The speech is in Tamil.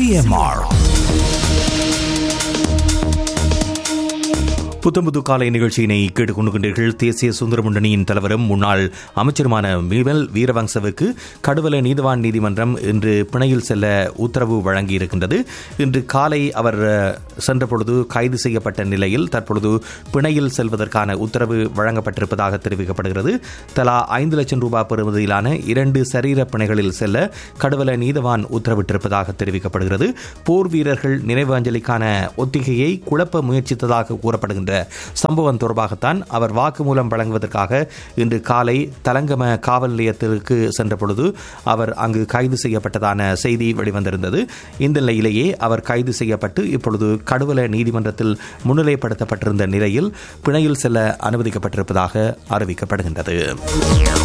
சிஎம்ஆர் புத்தம்புது காலை நிகழ்ச்சியினை கேட்டுக்கொண்டுகின்றீர்கள் தேசிய சுந்தர முன்னணியின் தலைவரும் முன்னாள் அமைச்சருமான மிவல் வீரவங்சவுக்கு கடுவல நீதவான் நீதிமன்றம் இன்று பிணையில் செல்ல உத்தரவு வழங்கியிருக்கின்றது இன்று காலை அவர் அஹ், சென்றபொழுது கைது செய்யப்பட்ட நிலையில் தற்பொழுது பிணையில் செல்வதற்கான உத்தரவு வழங்கப்பட்டிருப்பதாக தெரிவிக்கப்படுகிறது தலா ஐந்து லட்சம் ரூபாய் பெறுமதியிலான இரண்டு சரீர பிணைகளில் செல்ல கடுவல நீதவான் உத்தரவிட்டிருப்பதாக தெரிவிக்கப்படுகிறது போர் வீரர்கள் நினைவு அஞ்சலிக்கான ஒத்திகையை குழப்ப முயற்சித்ததாக கூறப்படுகின்ற சம்பவம் தொடர்பாகத்தான் அவர் வாக்குமூலம் வழங்குவதற்காக இன்று காலை தலங்கம காவல் நிலையத்திற்கு சென்ற பொழுது அவர் அங்கு கைது செய்யப்பட்டதான செய்தி வெளிவந்திருந்தது இந்த நிலையிலேயே அவர் கைது செய்யப்பட்டு இப்பொழுது கடுவல நீதிமன்றத்தில் முன்னிலைப்படுத்தப்பட்டிருந்த நிலையில் பிணையில் செல்ல அனுமதிக்கப்பட்டிருப்பதாக அறிவிக்கப்படுகின்றது